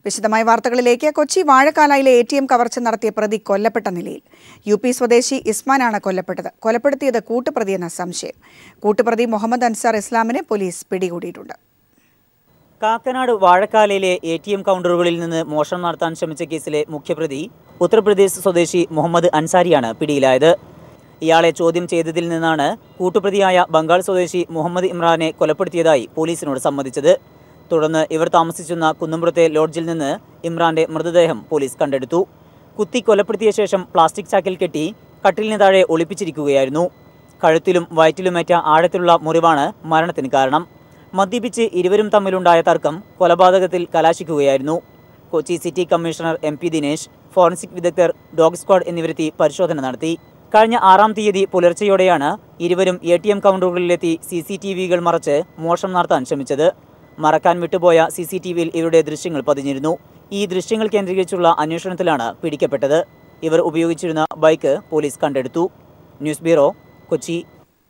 വിശദമായ വാർത്തകളിലേക്ക് കൊച്ചി വാഴക്കാലയിലെ എ ടി എം കവർച്ച നടത്തിയ പ്രതി കൊല്ലപ്പെട്ട നിലയിൽ യു പി സ്വദേശി ഇസ്മാനാണ് കൊല്ലപ്പെട്ടത് കൊലപ്പെടുത്തിയത് കൂട്ടുപ്രതിയെന്ന സംശയം കൂട്ടുപ്രതി മുഹമ്മദ് അൻസാർ ഇസ്ലാമിനെ പോലീസ് പിടികൂടിയിട്ടുണ്ട് കാക്കനാട് വാഴക്കാലയിലെ എ ടി എം കൗണ്ടറുകളിൽ നിന്ന് മോഷണം നടത്താൻ ശ്രമിച്ച കേസിലെ മുഖ്യപ്രതി ഉത്തർപ്രദേശ് സ്വദേശി മുഹമ്മദ് അൻസാരിയാണ് പിടിയിലായത് ഇയാളെ ചോദ്യം ചെയ്തതിൽ നിന്നാണ് കൂട്ടുപ്രതിയായ ബംഗാൾ സ്വദേശി മുഹമ്മദ് ഇമ്രാനെ കൊലപ്പെടുത്തിയതായി പോലീസിനോട് സമ്മതിച്ചത് തുടർന്ന് ഇവർ താമസിച്ചിരുന്ന കുന്നമ്പുറത്തെ ലോഡ്ജിൽ നിന്ന് ഇമ്രാന്റെ മൃതദേഹം പോലീസ് കണ്ടെടുത്തു കുത്തി കൊലപ്പെടുത്തിയ ശേഷം പ്ലാസ്റ്റിക് ചാക്കിൽ കെട്ടി കട്ടിലിന് താഴെ ഒളിപ്പിച്ചിരിക്കുകയായിരുന്നു കഴുത്തിലും വയറ്റിലുമേറ്റ ആഴത്തിലുള്ള മുറിവാണ് മരണത്തിന് കാരണം മദ്യപിച്ച് ഇരുവരും തമ്മിലുണ്ടായ തർക്കം കൊലപാതകത്തിൽ കലാശിക്കുകയായിരുന്നു Kochi city commissioner M P Dinesh forensic വിദഗ്ധർ ഡോഗ് സ്ക്വാഡ് എന്നിവരെത്തി പരിശോധന നടത്തി കഴിഞ്ഞ ആറാം തീയതി പുലർച്ചെയോടെയാണ് ഇരുവരും എ ടി എം കൗണ്ടറുകളിലെത്തി സി സി ടി വികൾ മറച്ച് മോഷണം നടത്താൻ ശ്രമിച്ചത് മറക്കാൻ വിട്ടുപോയ സി സി ടി വിയിൽ ഇവരുടെ ദൃശ്യങ്ങൾ പതിഞ്ഞിരുന്നു ഈ ദൃശ്യങ്ങൾ കേന്ദ്രീകരിച്ചുള്ള അന്വേഷണത്തിലാണ് പിടിക്കപ്പെട്ടത് ഇവർ ഉപയോഗിച്ചിരുന്ന ബൈക്ക് പോലീസ് കണ്ടെടുത്തു ന്യൂസ് ബ്യൂറോ കൊച്ചി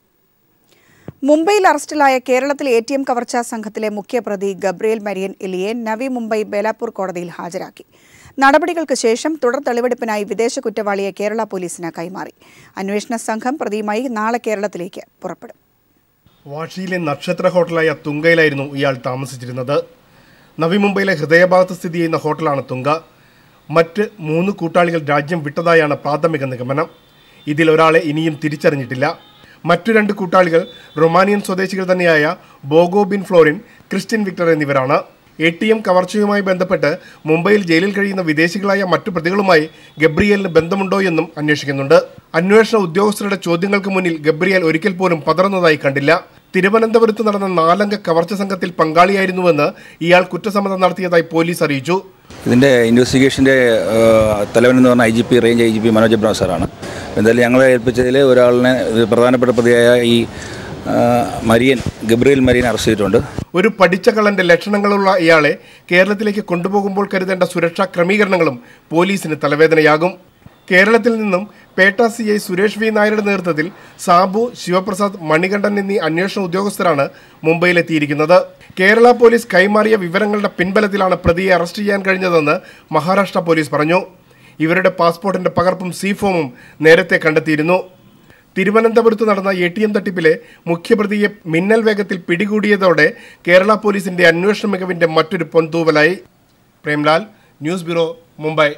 മുംബൈയിൽ അറസ്റ്റിലായ കേരളത്തിലെ എ ടി എം കവർച്ചാ സംഘത്തിലെ മുഖ്യപ്രതി ഗബ്രിയേൽ മരിയൻ എലിയെ നവി മുംബൈ ബേലാപ്പൂർ കോടതിയിൽ ഹാജരാക്കി നടപടികൾക്ക് ശേഷം തുടർ തെളിവെടുപ്പിനായി വിദേശ കുറ്റവാളിയെ കേരള പോലീസിന് കൈമാറി അന്വേഷണ സംഘം പ്രതിയുമായി നാളെ കേരളത്തിലേക്ക് പുറപ്പെടും വാഷിയിലെ നക്ഷത്ര ഹോട്ടലായ തുങ്കയിലായിരുന്നു ഇയാൾ താമസിച്ചിരുന്നത് നവി മുംബൈയിലെ ഹൃദയഭാഗത്ത് സ്ഥിതി ചെയ്യുന്ന ഹോട്ടലാണ് തുങ്ക മറ്റ് മൂന്ന് കൂട്ടാളികൾ രാജ്യം വിട്ടതായാണ് പ്രാഥമിക നിഗമനം ഇതിൽ ഒരാളെ ഇനിയും തിരിച്ചറിഞ്ഞിട്ടില്ല മറ്റു രണ്ട് കൂട്ടാളികൾ റൊമാനിയൻ സ്വദേശികൾ തന്നെയായ ബോഗോ ബിൻ ഫ്ലോറിൻ ക്രിസ്ത്യൻ വിക്ടർ എന്നിവരാണ് എ ടി എം കവർച്ചയുമായി ബന്ധപ്പെട്ട് മുംബൈയിൽ ജയിലിൽ കഴിയുന്ന വിദേശികളായ മറ്റു പ്രതികളുമായി ഗബ്രിയേലിന് ബന്ധമുണ്ടോ എന്നും അന്വേഷിക്കുന്നുണ്ട് അന്വേഷണ ഉദ്യോഗസ്ഥരുടെ ചോദ്യങ്ങൾക്ക് മുന്നിൽ ഗബ്രിയേൽ ഒരിക്കൽ പോലും പതറുന്നതായി കണ്ടില്ല തിരുവനന്തപുരത്ത് നടന്ന നാലംഗ കവർച്ച സംഘത്തിൽ പങ്കാളിയായിരുന്നുവെന്ന് ഇയാൾ കുറ്റസമ്മതം നടത്തിയതായി പോലീസ് അറിയിച്ചു ഇതിൻ്റെ ഇൻവെസ്റ്റിഗേഷൻ്റെ തലവൻ എന്ന് പറഞ്ഞ I G P range I G P Manoj Abraham സാറാണ് എന്തായാലും ഞങ്ങളെ ഏൽപ്പിച്ചതിൽ ഒരാളിനെ ഇത് പ്രധാനപ്പെട്ട പ്രതിയായ ഈ ആ, മരിയൻ ഗബ്രിയൽ മരിയൻ അറസ്റ്റ് ചെയ്തിട്ടുണ്ട് ഒരു പഠിച്ച കള്ളന്റെ ലക്ഷണങ്ങളുള്ള ഇയാളെ കേരളത്തിലേക്ക് കൊണ്ടുപോകുമ്പോൾ കരുതേണ്ട സുരക്ഷാ ക്രമീകരണങ്ങളും പോലീസിന് തലവേദനയാകും കേരളത്തിൽ നിന്നും Pettah C I Suresh V നായരുടെ നേതൃത്വത്തിൽ സാബു ശിവപ്രസാദ് മണികണ്ഠൻ എന്നീ അന്വേഷണ ഉദ്യോഗസ്ഥരാണ് മുംബൈയിലെത്തിയിരിക്കുന്നത് കേരള പോലീസ് കൈമാറിയ വിവരങ്ങളുടെ പിൻബലത്തിലാണ് പ്രതിയെ അറസ്റ്റ് ചെയ്യാൻ കഴിഞ്ഞതെന്ന് മഹാരാഷ്ട്ര പോലീസ് പറഞ്ഞു ഇവരുടെ പാസ്പോർട്ടിന്റെ പകർപ്പും സി ഫോമും നേരത്തെ കണ്ടെത്തിയിരുന്നു തിരുവനന്തപുരത്ത് നടന്ന എ ടി എം തട്ടിപ്പിലെ മുഖ്യപ്രതിയെ മിന്നൽ വേഗത്തിൽ പിടികൂടിയതോടെ കേരള പോലീസിന്റെ അന്വേഷണ മികവിന്റെ മറ്റൊരു പൊൻതൂവലായി Premlal news bureau Mumbai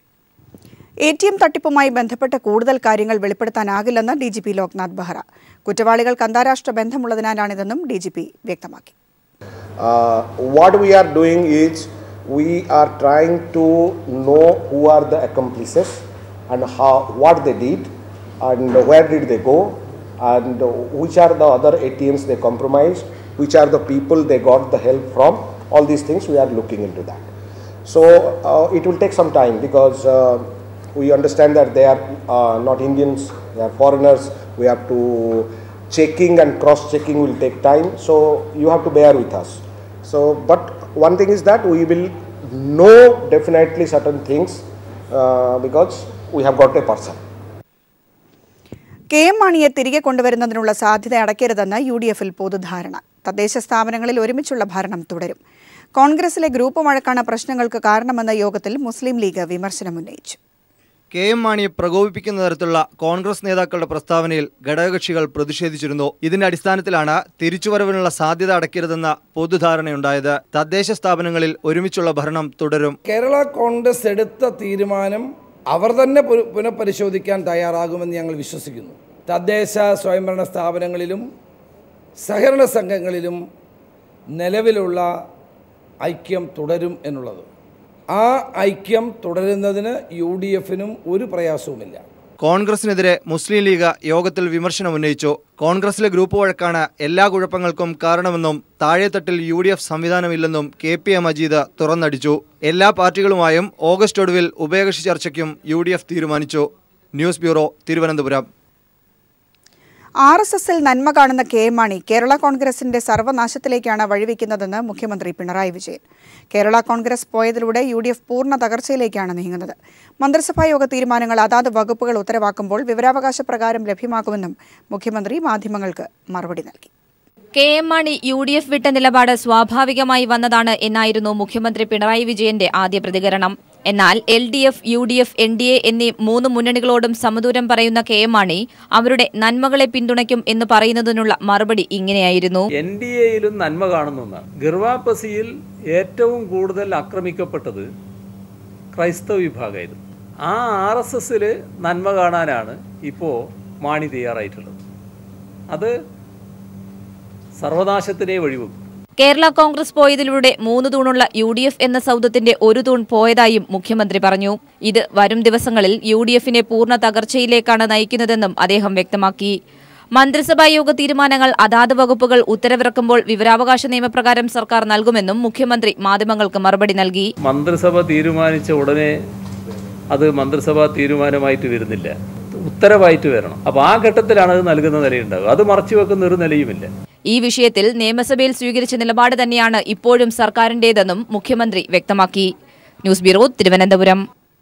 A T M തട്ടിപ്പുമായി ബന്ധപ്പെട്ട കൂടുതൽ കാര്യങ്ങൾ വെളിപ്പെടുത്താനാകില്ലെന്ന് D G P Loknath Behera കുറ്റവാളികൾക്ക് അന്താരാഷ്ട്ര ബന്ധമുള്ളതിനാലാണിതെന്നും ഡി ജി പി വ്യക്തമാക്കി Uh, what we are doing is we are trying to know who are the accomplices and how what they did and where did they go and which are the other ATMs they compromised, which are the people they got the help from. All these things we are looking into that. So uh, it will take some time because uh, we understand that they are uh, not Indians, they are foreigners. We have to checking and cross checking will take time. So you have to bear with us. So, but one thing is that we will know definitely certain things uh, because we have got a person. K M മാണിയെ തിരികെ കൊണ്ടുവരുന്നതിനുള്ള സാധ്യത അടയ്ക്കരുതെന്ന് U D എഫിൽ പൊതുധാരണ തദ്ദേശ സ്ഥാപനങ്ങളിൽ ഒരുമിച്ചുള്ള ഭരണം തുടരും കോൺഗ്രസിലെ ഗ്രൂപ്പ് വഴക്കാണ് പ്രശ്നങ്ങൾക്ക് കാരണമെന്ന യോഗത്തിൽ മുസ്ലിം ലീഗ് വിമർശനമുന്നയിച്ചു കെ എം മാണിയെ പ്രകോപിപ്പിക്കുന്ന തരത്തിലുള്ള കോൺഗ്രസ് നേതാക്കളുടെ പ്രസ്താവനയിൽ ഘടകകക്ഷികൾ പ്രതിഷേധിച്ചിരുന്നു ഇതിന്റെ അടിസ്ഥാനത്തിലാണ് തിരിച്ചുവരവിനുള്ള സാധ്യത അടയ്ക്കരുതെന്ന പൊതുധാരണയുണ്ടായത് തദ്ദേശ സ്ഥാപനങ്ങളിൽ ഒരുമിച്ചുള്ള ഭരണം തുടരും കേരള കോൺഗ്രസ് എടുത്ത തീരുമാനം അവർ തന്നെ പുന- പുനഃപരിശോധിക്കാൻ തയ്യാറാകുമെന്ന് ഞങ്ങൾ വിശ്വസിക്കുന്നു തദ്ദേശ സ്വയംഭരണ സ്ഥാപനങ്ങളിലും സഹകരണ സംഘങ്ങളിലും നിലവിലുള്ള ഐക്യം തുടരും എന്നുള്ളത് ആ ഐക്യം തുടരുന്നതിന് യു ഡി എഫിനും ഒരു പ്രയാസവുമില്ല കോൺഗ്രസിനെതിരെ മുസ്ലിം ലീഗ് യോഗത്തിൽ വിമർശനം ഉന്നയിച്ചു കോൺഗ്രസിലെ ഗ്രൂപ്പ് വഴക്കാണ് എല്ലാ കുഴപ്പങ്ങൾക്കും കാരണമെന്നും താഴെത്തട്ടിൽ യു ഡി എഫ് സംവിധാനമില്ലെന്നും കെ പി എ മജീദ് തുറന്നടിച്ചു എല്ലാ പാർട്ടികളുമായും ഓഗസ്റ്റ് ഒടുവിൽ ഉഭയകക്ഷി ചർച്ചയ്ക്കും യു ഡി എഫ് തീരുമാനിച്ചു news bureau Thiruvananthapuram R S എസിൽ നന്മ കാണുന്ന കെ എം മാണി കേരള കോൺഗ്രസിന്റെ സർവനാശത്തിലേക്കാണ് വഴിവെക്കുന്നതെന്ന് മുഖ്യമന്ത്രി പിണറായി വിജയൻ കേരള കോൺഗ്രസ് പോയതിലൂടെ യു ഡി എഫ് പൂർണ്ണ തകർച്ചയിലേക്കാണ് നീങ്ങുന്നത് മന്ത്രിസഭാ യോഗ തീരുമാനങ്ങൾ അതാത് വകുപ്പുകൾ ഉത്തരവാക്കുമ്പോൾ വിവരാവകാശ പ്രകാരം ലഭ്യമാക്കുമെന്നും മുഖ്യമന്ത്രി മാധ്യമങ്ങൾക്ക് മറുപടി നൽകി K M Mani U D F വിട്ട നിലപാട് സ്വാഭാവികമായി വന്നതാണ് എന്നായിരുന്നു മുഖ്യമന്ത്രി പിണറായി വിജയന്റെ ആദ്യ പ്രതികരണം എന്നാൽ L D F U D F N D A എന്നീ മൂന്ന് മുന്നണികളോടും സമദൂരം പറയുന്ന കെ എം മാണി അവരുടെ നന്മകളെ പിന്തുണയ്ക്കും എന്ന് പറയുന്നതിനുള്ള മറുപടി ഇങ്ങനെയായിരുന്നു എൻ ഡി എയിലും നന്മ കാണുന്ന ഒന്നാണ് ഗർവാപ്പസിയിൽ ഏറ്റവും കൂടുതൽ ആക്രമിക്കപ്പെട്ടത് ക്രൈസ്തവ വിഭാഗമായിരുന്നു ആ ആർ എസ് എസിൽ നന്മ കാണാനാണ് ഇപ്പോൾ മാണി തയ്യാറായിട്ടുള്ളത് അത് സർവനാശത്തിനെ വഴിവെക്കും കേരള കോൺഗ്രസ് പോയതിലൂടെ മൂന്ന് തൂണുള്ള യു ഡി എഫ് എന്ന സൗദത്തിന്റെ ഒരു തൂൺ പോയതായും മുഖ്യമന്ത്രി പറഞ്ഞു ഇത് വരും ദിവസങ്ങളിൽ യു ഡി എഫിനെ പൂർണ്ണ തകർച്ചയിലേക്കാണ് നയിക്കുന്നതെന്നും അദ്ദേഹം വ്യക്തമാക്കി മന്ത്രിസഭാ യോഗ തീരുമാനങ്ങൾ അതാത് വകുപ്പുകൾ ഉത്തരവിറക്കുമ്പോൾ വിവരാവകാശ നിയമപ്രകാരം സർക്കാർ നൽകുമെന്നും മുഖ്യമന്ത്രി മാധ്യമങ്ങൾക്ക് മറുപടി നൽകി മന്ത്രിസഭ തീരുമാനിച്ച ഉടനെ അത് മന്ത്രിസഭാ തീരുമാനമായിട്ട് വരുന്നില്ല ഉത്തരവായിട്ട് വരണം അപ്പോൾ ആ ഘട്ടത്തിലാണ് അത് നൽകുന്ന നിലയുണ്ടാവുക അത് മറച്ചു വെക്കുന്ന ഒരു നിലയുമില്ല ഈ വിഷയത്തിൽ നിയമസഭയിൽ സ്വീകരിച്ച നിലപാട് തന്നെയാണ് ഇപ്പോഴും സർക്കാരിന്റേതെന്നും മുഖ്യമന്ത്രി വ്യക്തമാക്കി ന്യൂസ് ബ്യൂറോ തിരുവനന്തപുരം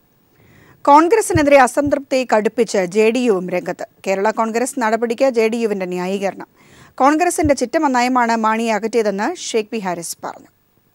കോൺഗ്രസിനെതിരെ അസംതൃപ്തി കടുപ്പിച്ച് ജെ ഡി യുവും രംഗത്ത് കേരള കോൺഗ്രസ് നടപടിക്ക് ജെ ഡി യുവിന്റെ ന്യായീകരണം കോൺഗ്രസിന്റെ ചിറ്റമ നയമാണ് മാണിയെ അകറ്റിയതെന്ന് ഷേഖ് പി ഹാരിസ് പറഞ്ഞു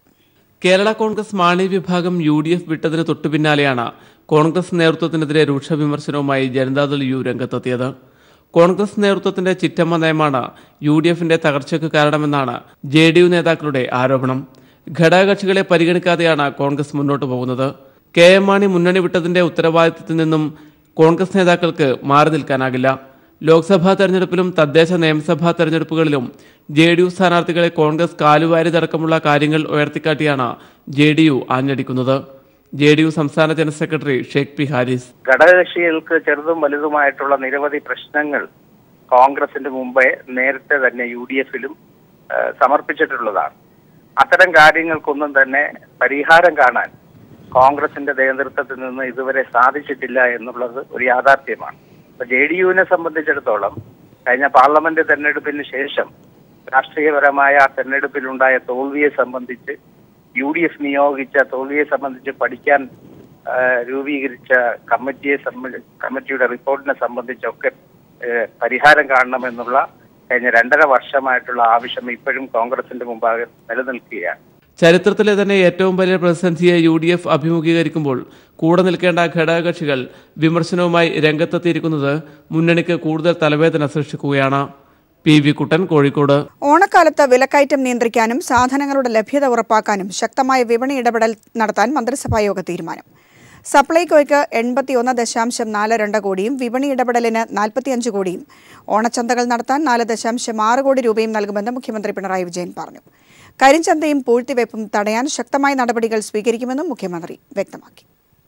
കേരള കോൺഗ്രസ് മാണി വിഭാഗം യു ഡി എഫ് വിട്ടതിന് തൊട്ടുപിന്നാലെയാണ് കോൺഗ്രസ് നേതൃത്വത്തിനെതിരെ രൂക്ഷ വിമർശനവുമായി ജനതാദൾ യു രംഗത്തെത്തിയത് കോൺഗ്രസ് നേതൃത്വത്തിന്റെ ചിറ്റമ്മ നയമാണ് യു ഡി എഫിന്റെ തകർച്ചയ്ക്ക് കാരണമെന്നാണ് ജെ ഡി യു നേതാക്കളുടെ ആരോപണം ഘടകകക്ഷികളെ പരിഗണിക്കാതെയാണ് കോൺഗ്രസ് മുന്നോട്ട് പോകുന്നത് കെ എം മാണി മുന്നണി വിട്ടതിന്റെ ഉത്തരവാദിത്തത്തിൽ നിന്നും കോൺഗ്രസ് നേതാക്കൾക്ക് മാറി നിൽക്കാനാകില്ല ലോക്സഭാ തെരഞ്ഞെടുപ്പിലും തദ്ദേശ നിയമസഭാ തെരഞ്ഞെടുപ്പുകളിലും ജെ ഡി യു സ്ഥാനാർത്ഥികളെ കോൺഗ്രസ് കാലുവാരിതടക്കമുള്ള കാര്യങ്ങൾ ഉയർത്തിക്കാട്ടിയാണ് ജെ ഡി യു ആഞ്ഞടിക്കുന്നത് ജെ ഡി യു സംസ്ഥാന general secretary Sheikh P Haris ഘടകകക്ഷികൾക്ക് ചെറുതും വലുതുമായിട്ടുള്ള നിരവധി പ്രശ്നങ്ങൾ കോൺഗ്രസിന്റെ മുമ്പേ നേരത്തെ തന്നെ യു ഡി എഫിലും സമർപ്പിച്ചിട്ടുള്ളതാണ് അത്തരം കാര്യങ്ങൾക്കൊന്നും തന്നെ പരിഹാരം കാണാൻ കോൺഗ്രസിന്റെ നേതൃത്വത്തിൽ നിന്ന് ഇതുവരെ സാധിച്ചിട്ടില്ല എന്നുള്ളത് ഒരു യാഥാർത്ഥ്യമാണ് അപ്പൊ ജെ ഡി യുവിനെ സംബന്ധിച്ചിടത്തോളം കഴിഞ്ഞ പാർലമെന്റ് തെരഞ്ഞെടുപ്പിന് ശേഷം രാഷ്ട്രീയപരമായ ആ തെരഞ്ഞെടുപ്പിലുണ്ടായ തോൽവിയെ സംബന്ധിച്ച് യു ഡി എഫ് നിയോഗിച്ച തോൽവിയെ സംബന്ധിച്ച് പഠിക്കാൻ ആ, രൂപീകരിച്ച കമ്മിറ്റിയെ സംബന്ധി കമ്മിറ്റിയുടെ റിപ്പോർട്ടിനെ സംബന്ധിച്ചൊക്കെ ഏ, പരിഹാരം കാണണമെന്നുള്ള കഴിഞ്ഞ രണ്ടര വർഷമായിട്ടുള്ള ആവശ്യം ഇപ്പോഴും കോൺഗ്രസിന്റെ മുമ്പാകെ നിലനിൽക്കുകയാണ് ചരിത്രത്തിലെ തന്നെ ഏറ്റവും വലിയ പ്രതിസന്ധിയെ യു ഡി എഫ് അഭിമുഖീകരിക്കുമ്പോൾ കൂടെ നിൽക്കേണ്ട ഘടകകക്ഷികൾ വിമർശനവുമായി രംഗത്തെത്തിയിരിക്കുന്നത് മുന്നണിക്ക് കൂടുതൽ തലവേദന സൃഷ്ടിക്കുകയാണ് പി വി കുട്ടൻ കോഴിക്കോട് ഓണക്കാലത്ത് വിലക്കയറ്റം നിയന്ത്രിക്കാനും സാധനങ്ങളുടെ ലഭ്യത ഉറപ്പാക്കാനും ശക്തമായ വിപണി ഇടപെടൽ നടത്താൻ മന്ത്രിസഭായോഗ തീരുമാനം സപ്ലൈകോയ്ക്ക് എൺപത്തിയൊന്ന് ദശാംശം നാല് രണ്ട് കോടിയും വിപണി ഇടപെടലിന് നാൽപ്പത്തിയഞ്ച് കോടിയും ഓണച്ചന്തകൾ നടത്താൻ നാല് ദശാംശം ആറ് കോടി രൂപയും നൽകുമെന്ന് മുഖ്യമന്ത്രി പിണറായി വിജയൻ പറഞ്ഞു കരിഞ്ചന്തയും പൂഴ്ത്തിവയ്പും തടയാൻ ശക്തമായ നടപടികൾ സ്വീകരിക്കുമെന്നും മുഖ്യമന്ത്രി വ്യക്തമാക്കി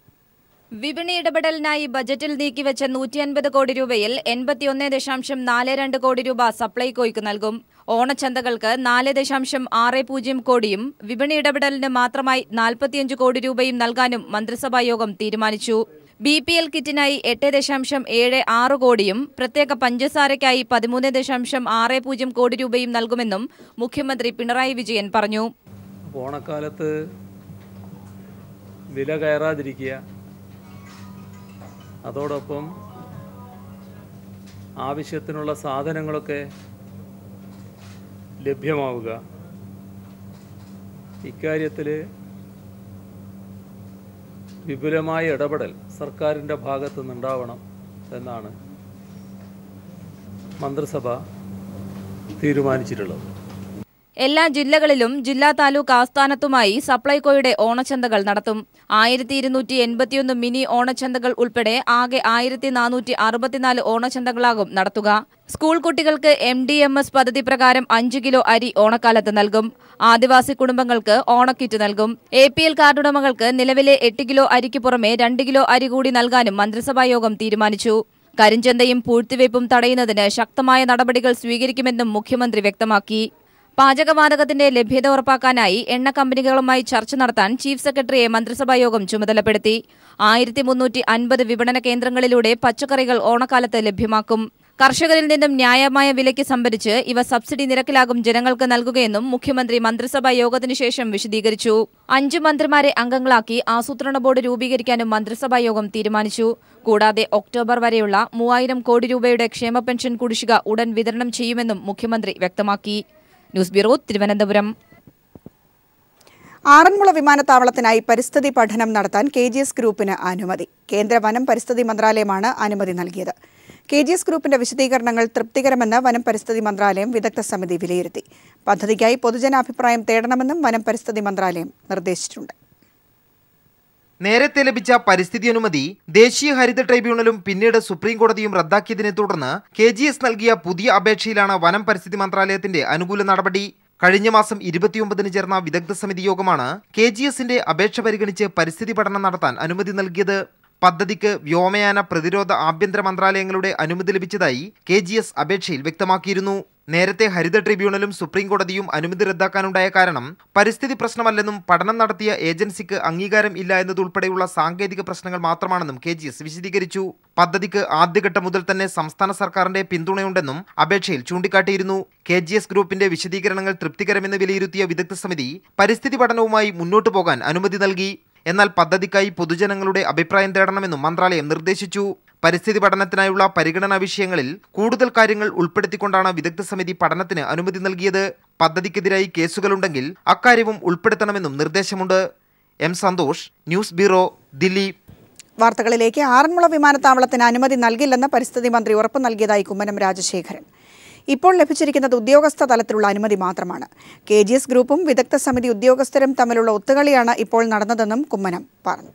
വിപണി ഇടപെടലിനായി ബജറ്റിൽ നീക്കിവെച്ച നൂറ്റി അൻപത് കോടി രൂപയിൽ എൺപത്തിയൊന്ന് ദശാംശം നാല് രണ്ട് കോടി രൂപ സപ്ലൈകോയ്ക്ക് നൽകും ഓണച്ചന്തകൾക്ക് നാല് ദശാംശം ആറ് പൂജ്യം കോടിയും വിപണി ഇടപെടലിന് മാത്രമായി നാൽപ്പത്തിയഞ്ച് കോടി രൂപയും നൽകാനും മന്ത്രിസഭാ യോഗം തീരുമാനിച്ചു ബി പി എൽ കിറ്റിനായി എട്ട് ദശാംശം ഏഴ് ആറ് കോടിയും പ്രത്യേക പഞ്ചസാരയ്ക്കായി പതിമൂന്ന് ദശാംശം ആറ് പൂജ്യം കോടി രൂപയും നൽകുമെന്നും മുഖ്യമന്ത്രി പിണറായി വിജയൻ പറഞ്ഞു ഓണക്കാലത്ത് വില കയറാതിരിക്കുക അതോടൊപ്പം ആവശ്യത്തിനുള്ള സാധനങ്ങളൊക്കെ ലഭ്യമാവുക ഇക്കാര്യത്തിൽ വിപുലമായ ഇടപെടൽ സർക്കാരിൻ്റെ ഭാഗത്തു നിന്നുണ്ടാവണം എന്നാണ് മന്ത്രിസഭ തീരുമാനിച്ചിട്ടുള്ളത് എല്ലാ ജില്ലകളിലും ജില്ലാ താലൂക്ക് ആസ്ഥാനത്തുമായി സപ്ലൈകോയുടെ ഓണച്ചന്തകൾ നടത്തും ആയിരത്തി ഇരുന്നൂറ്റി എൺപത്തിയൊന്ന് മിനി ഓണച്ചന്തകൾ ഉൾപ്പെടെ ആകെ ആയിരത്തി നാനൂറ്റി അറുപത്തിനാല് ഓണച്ചന്തകളാകും നടത്തുക സ്കൂൾ കുട്ടികൾക്ക് എം ഡി എം എസ് പദ്ധതി പ്രകാരം അഞ്ച് കിലോ അരി ഓണക്കാലത്ത് നൽകും ആദിവാസി കുടുംബങ്ങൾക്ക് ഓണക്കിറ്റ് നൽകും എ പി എൽ കാർഡുടമകൾക്ക് നിലവിലെ എട്ട് കിലോ അരിക്ക് പുറമെ രണ്ട് കിലോ അരി കൂടി നൽകാനും മന്ത്രിസഭായോഗം തീരുമാനിച്ചു കരിഞ്ചന്തയും പൂഴ്ത്തിവയ്പും തടയുന്നതിന് ശക്തമായ നടപടികൾ സ്വീകരിക്കുമെന്നും മുഖ്യമന്ത്രി വ്യക്തമാക്കി പാചകവാതകത്തിന്റെ ലഭ്യത ഉറപ്പാക്കാനായി എണ്ണ കമ്പനികളുമായി ചർച്ച നടത്താൻ ചീഫ് സെക്രട്ടറിയെ മന്ത്രിസഭായോഗം ചുമതലപ്പെടുത്തി ആയിരത്തി മുന്നൂറ്റി അൻപത് വിപണന കേന്ദ്രങ്ങളിലൂടെ പച്ചക്കറികൾ ഓണക്കാലത്ത് ലഭ്യമാക്കും കർഷകരിൽ നിന്നും ന്യായമായ വിലയ്ക്ക് സംഭരിച്ച് ഇവ സബ്സിഡി നിരക്കിലാകും ജനങ്ങൾക്ക് നൽകുകയെന്നും മുഖ്യമന്ത്രി മന്ത്രിസഭാ യോഗത്തിനു ശേഷം വിശദീകരിച്ചു അഞ്ചു മന്ത്രിമാരെ അംഗങ്ങളാക്കി ആസൂത്രണ ബോർഡ് രൂപീകരിക്കാനും മന്ത്രിസഭാ യോഗം തീരുമാനിച്ചു കൂടാതെ ഒക്ടോബർ വരെയുള്ള മൂവായിരം കോടി രൂപയുടെ ക്ഷേമ പെൻഷൻ കുടിശ്ശിക ഉടൻ വിതരണം ചെയ്യുമെന്നും മുഖ്യമന്ത്രി വ്യക്തമാക്കി ന്യൂസ് ബ്യൂറോ തിരുവനന്തപുരം ആറന്മുള വിമാനത്താവളത്തിനായി പരിസ്ഥിതി പഠനം നടത്താൻ കെ ജി എസ് ഗ്രൂപ്പിന് അനുമതി കേന്ദ്ര വനം പരിസ്ഥിതി മന്ത്രാലയമാണ് അനുമതി നൽകിയത് കെ ജി എസ് ഗ്രൂപ്പിന്റെ വിശദീകരണങ്ങൾ തൃപ്തികരമെന്ന് വനം പരിസ്ഥിതി മന്ത്രാലയം വിദഗ്ധ സമിതി വിലയിരുത്തി പദ്ധതിക്കായി പൊതുജനാഭിപ്രായം തേടണമെന്നും വനം പരിസ്ഥിതി മന്ത്രാലയം നിർദ്ദേശിച്ചിട്ടുണ്ട് നേരത്തെ ലഭിച്ച പരിസ്ഥിതി അനുമതി ദേശീയ ഹരിത ട്രൈബ്യൂണലും പിന്നീട് സുപ്രീം കോടതിയും റദ്ദാക്കിയതിനെ തുടർന്ന് കെ ജി എസ് നൽകിയ പുതിയ അപേക്ഷയിലാണ് വനം പരിസ്ഥിതി മന്ത്രാലയത്തിന്റെ അനുകൂല നടപടി കഴിഞ്ഞ മാസം ഇരുപത്തിയൊമ്പതിന് ചേർന്ന വിദഗ്ധ സമിതി യോഗമാണ് കെ ജി എസിന്റെ അപേക്ഷ പരിഗണിച്ച് പരിസ്ഥിതി പഠനം നടത്താൻ അനുമതി നൽകിയത് പദ്ധതിക്ക് വ്യോമയാന പ്രതിരോധ ആഭ്യന്തര മന്ത്രാലയങ്ങളുടെ അനുമതി ലഭിച്ചതായി കെ ജി എസ് അപേക്ഷയിൽ വ്യക്തമാക്കിയിരുന്നു നേരത്തെ ഹരിത ട്രിബ്യൂണലും സുപ്രീം കോടതിയും അനുമതി റദ്ദാക്കാനുണ്ടായ കാരണം പരിസ്ഥിതി പ്രശ്നമല്ലെന്നും പഠനം നടത്തിയ ഏജൻസിക്ക് അംഗീകാരം ഇല്ല എന്നതുൾപ്പെടെയുള്ള സാങ്കേതിക പ്രശ്നങ്ങൾ മാത്രമാണെന്നും കെ ജി എസ് വിശദീകരിച്ചു പദ്ധതിക്ക് ആദ്യഘട്ടം മുതൽ തന്നെ സംസ്ഥാന സർക്കാരിന്റെ പിന്തുണയുണ്ടെന്നും അപേക്ഷയിൽ ചൂണ്ടിക്കാട്ടിയിരുന്നു കെ ജി എസ് ഗ്രൂപ്പിന്റെ വിശദീകരണങ്ങൾ തൃപ്തികരമെന്ന് വിലയിരുത്തിയ വിദഗ്ധ സമിതി പരിസ്ഥിതി പഠനവുമായി മുന്നോട്ടു പോകാൻ അനുമതി നൽകി എന്നാൽ പദ്ധതിക്കായി പൊതുജനങ്ങളുടെ അഭിപ്രായം തേടണമെന്നും മന്ത്രാലയം നിർദ്ദേശിച്ചു പരിസ്ഥിതി പഠനത്തിനായുള്ള പരിഗണനാ വിഷയങ്ങളിൽ കൂടുതൽ കാര്യങ്ങൾ ഉൾപ്പെടുത്തിക്കൊണ്ടാണ് വിദഗ്ധ സമിതി പഠനത്തിന് അനുമതി നൽകിയത് പദ്ധതിക്കെതിരായി കേസുകളുണ്ടെങ്കിൽ അക്കാര്യവും ഉൾപ്പെടുത്തണമെന്നും നിർദ്ദേശമുണ്ട് M Santhosh news bureau Delhi വാർത്തകളിലേക്ക് ആറന്മുള വിമാനത്താവളത്തിന് അനുമതി നൽകില്ലെന്ന് പരിസ്ഥിതി മന്ത്രി ഉറപ്പു നൽകിയതായി കുമ്മനം രാജശേഖരൻ ഇപ്പോൾ ലഭിച്ചിരിക്കുന്നത് ഉദ്യോഗസ്ഥ തലത്തിലുള്ള അനുമതി മാത്രമാണ് കെ ജി എസ് ഗ്രൂപ്പും വിദഗ്ധ സമിതി ഉദ്യോഗസ്ഥരും തമ്മിലുള്ള ഒത്തുകളിയാണ് ഇപ്പോൾ നടന്നതെന്നും കുമ്മനം പറഞ്ഞു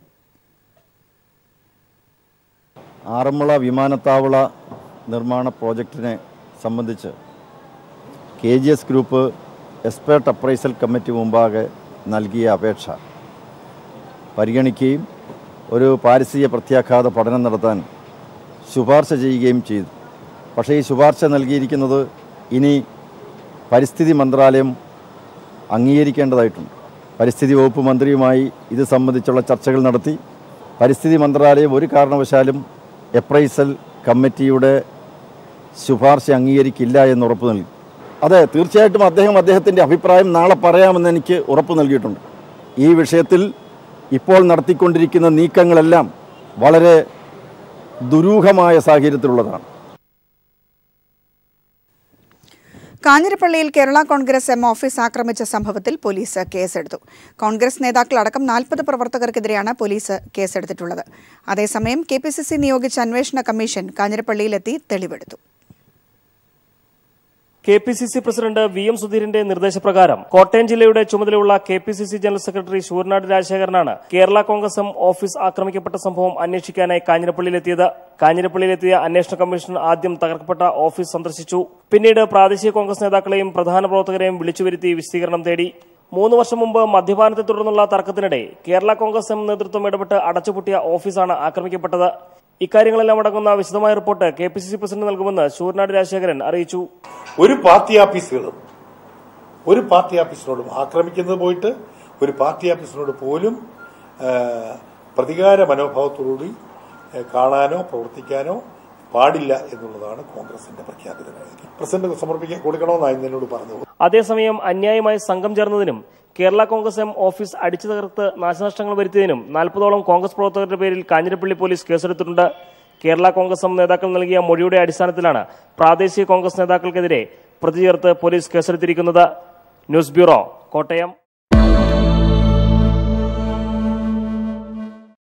ആറന്മുള വിമാനത്താവള നിർമ്മാണ പ്രോജക്റ്റിനെ സംബന്ധിച്ച് K G S group expert appraisal committee മുമ്പാകെ നൽകിയ അപേക്ഷ പരിഗണിക്കുകയും ഒരു പാരിസ്ഥിതിക പ്രത്യാഘാത പഠനം നടത്താൻ ശുപാർശ ചെയ്യുകയും ചെയ്തു പക്ഷേ ഈ ശുപാർശ നൽകിയിരിക്കുന്നത് ഇനി പരിസ്ഥിതി മന്ത്രാലയം അംഗീകരിക്കേണ്ടതായിട്ടുണ്ട് പരിസ്ഥിതി വകുപ്പ് മന്ത്രിയുമായി ഇത് സംബന്ധിച്ചുള്ള ചർച്ചകൾ നടത്തി പരിസ്ഥിതി മന്ത്രാലയം ഒരു കാരണവശാലും എപ്രൈസൽ കമ്മിറ്റിയുടെ ശുപാർശ അംഗീകരിക്കില്ല എന്ന് ഉറപ്പ് നൽകി അതെ തീർച്ചയായിട്ടും അദ്ദേഹം അദ്ദേഹത്തിൻ്റെ അഭിപ്രായം നാളെ പറയാമെന്ന് എനിക്ക് ഉറപ്പ് നൽകിയിട്ടുണ്ട് ഈ വിഷയത്തിൽ ഇപ്പോൾ നടത്തിക്കൊണ്ടിരിക്കുന്ന നീക്കങ്ങളെല്ലാം വളരെ ദുരൂഹമായ സാഹചര്യത്തിലുള്ളതാണ് കാഞ്ഞിരപ്പള്ളിയിൽ കേരള കോൺഗ്രസ് എം ഓഫീസ് ആക്രമിച്ച സംഭവത്തിൽ പോലീസ് കേസെടുത്തു കോൺഗ്രസ് നേതാക്കളടക്കം നാൽപ്പത് പ്രവർത്തകർക്കെതിരെയാണ് പോലീസ് കേസെടുത്തിട്ടുള്ളത് അതേസമയം കെ പി സി സി നിയോഗിച്ച അന്വേഷണ കമ്മീഷൻ കാഞ്ഞിരപ്പള്ളിയിലെത്തി തെളിവെടുത്തു K P C C president V M സുധീരന്റെ നിർദ്ദേശപ്രകാരം കോട്ടയം ജില്ലയുടെ ചുമതലയുള്ള K P C C general secretary Sooranad രാജശേഖരനാണ് കേരള കോൺഗ്രസ് എം ഓഫീസ് ആക്രമിക്കപ്പെട്ട സംഭവം അന്വേഷിക്കാനായി കാഞ്ഞിരപ്പള്ളിയിലെത്തിയത് കാഞ്ഞിരപ്പള്ളിയിലെത്തിയ അന്വേഷണ കമ്മീഷൻ ആദ്യം തകർക്കപ്പെട്ട ഓഫീസ് സന്ദർശിച്ചു പിന്നീട് പ്രാദേശിക കോൺഗ്രസ് നേതാക്കളെയും പ്രധാന പ്രവർത്തകരെയും വിളിച്ചുവരുത്തി വിശദീകരണം തേടി മൂന്ന് വർഷം മുമ്പ് മദ്യപാനത്തെ തുടർന്നുള്ള തർക്കത്തിനിടെ കേരള കോൺഗ്രസ് എം നേതൃത്വം ഇടപെട്ട് അടച്ചുപൂട്ടിയ ഓഫീസാണ് ആക്രമിക്കപ്പെട്ടത് ഇക്കാര്യങ്ങളെല്ലാം അടങ്ങുന്ന വിശദമായ report K P C C president നൽകുമെന്ന് ശൂർനാട് രാജശേഖരൻ അറിയിച്ചു ഒരു പാർട്ടി ഓഫീസുകളും ഒരു പാർട്ടി ഓഫീസിനോടും ആക്രമിക്കുന്നത് പോയിട്ട് ഒരു പാർട്ടി ഓഫീസിനോട് പോലും ആ, പ്രതികാര മനോഭാവത്തോടുകൂടി ആ, കാണാനോ പ്രവർത്തിക്കാനോ പാടില്ല എന്നുള്ളതാണ് കോൺഗ്രസിന്റെ പ്രഖ്യാപിത നയം പ്രസിഡന്റ് സമർപ്പിക്കാൻ കൊടുക്കണമെന്നായിരുന്നു എന്നോട് പറഞ്ഞത് അതേസമയം അന്യായമായി സംഘം ചേർന്നതിനും കേരള കോൺഗ്രസ് എം ഓഫീസ് അടിച്ചു തകർത്ത് നാശനഷ്ടങ്ങൾ വരുത്തിയതിനും നാൽപ്പതോളം കോൺഗ്രസ് പ്രവർത്തകരുടെ പേരിൽ കാഞ്ഞിരപ്പള്ളി പോലീസ് കേസെടുത്തിട്ടുണ്ട് കേരള കോൺഗ്രസ് എം നേതാക്കൾ നൽകിയ മൊഴിയുടെ അടിസ്ഥാനത്തിലാണ് പ്രാദേശിക കോൺഗ്രസ് നേതാക്കൾക്കെതിരെ പ്രതി ചേർത്ത് പോലീസ് കേസെടുത്തിരിക്കുന്നത് ന്യൂസ് ബ്യൂറോ കോട്ടയം